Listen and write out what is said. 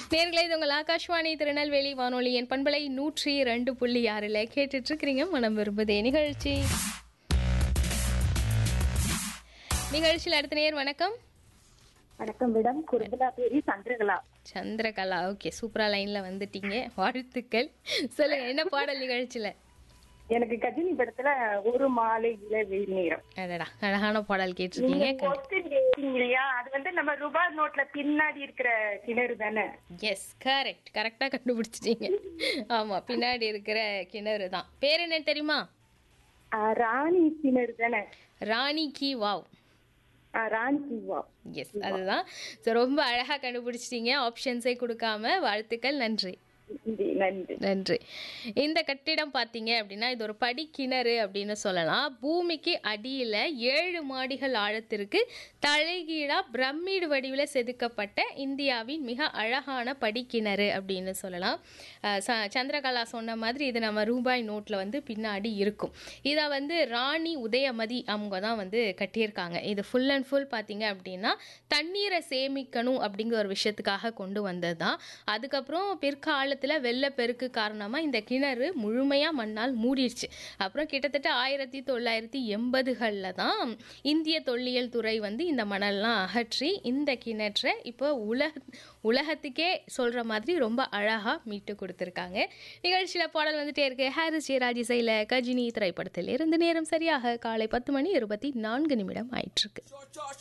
நேர்களே இது உங்கள் ஆகாஷ்வாணி திருநெல்வேலி வானொலி என் பண்பலை நூற்றி ரெண்டு புள்ளி ஆறில் கேட்டுட்டு இருக்கிறீங்க மனம் விரும்புதே நிகழ்ச்சி நிகழ்ச்சியில் அடுத்த நேர் வணக்கம் வணக்கம் மேடம் குருபலா பேரி சந்திரகலா சந்திரகலா ஓகே சூப்பரா லைன்ல வந்துட்டீங்க வாழ்த்துக்கள் சொல்லுங்க என்ன பாடல் நிகழ்ச்சியில எனக்கு கஜினி படத்துல ஒரு மாலை இளவெயில் நேரம் அடடா அழகான பாடல் கேட்டிருக்கீங்க நீங்க கொஸ்டின் கேட்டீங்க இல்லையா அது வந்து நம்ம ரூபாய் நோட்ல பின்னாடி இருக்கிற கிணறு தானே எஸ் கரெக்ட் கரெக்டாக கண்டுபிடிச்சிட்டீங்க ஆமா பின்னாடி இருக்கிற கிணறு தான் பேர் என்ன தெரியுமா ஆ, ராணி கிணறு தானே ராணி கி வாவ் ஆ, ராணி கிவா எஸ் அதுதான் ஸோ ரொம்ப அழகாக கண்டுபிடிச்சிட்டீங்க ஆப்ஷன்ஸே கொடுக்காம வாழ்த்துக்கள் நன்றி நன்றி நன்றி நன்றி இந்த கட்டிடம் பார்த்தீங்க அப்படின்னா இது ஒரு படிக்கிணறு அப்படின்னு சொல்லலாம் பூமிக்கு அடியில் ஏழு மாடிகள் ஆழத்திற்கு தலைகீழாக பிரமிடு வடிவில் செதுக்கப்பட்ட இந்தியாவின் மிக அழகான படிக்கிணறு அப்படின்னு சொல்லலாம் அஹ் ச- சந்திரகலா சொன்ன மாதிரி இது நம்ம ரூபாய் நோட்டில் வந்து பின்னாடி இருக்கும் இதை வந்து ராணி உதயமதி அவங்க தான் வந்து கட்டியிருக்காங்க இது ஃபுல் அண்ட் ஃபுல் பார்த்தீங்க அப்படின்னா தண்ணீரை சேமிக்கணும் அப்படிங்கிற ஒரு விஷயத்துக்காக கொண்டு வந்தது தான் அதுக்கப்புறம் பிற்காலத்தில் வெள்ளப்பெருக்கு காரணமாக இந்த கிணறு முழுமையாக மண்ணால் மூடிடுச்சு அப்புறம் கிட்டத்தட்ட ஆயிரத்தி தொள்ளாயிரத்தி எண்பதுகளில் தான் இந்திய தொல்லியல் துறை வந்து இந்த மணல்லாம் அகற்றி இந்த கிணற்றை இப்போ உலக உலகத்துக்கே சொல்கிற மாதிரி ரொம்ப அழகாக மீட்டு கொடுத்துருக்காங்க நிகழ்ச்சியில் பாடல் வந்துட்டே இருக்கு ஹாரிஸ் ஜெயராஜ் இசையில் கஜினி திரைப்படத்தில் இருந்து நேரம் சரியாக காலை பத்து மணி இருபத்தி நான்கு நிமிடம் ஆயிட்டிருக்கு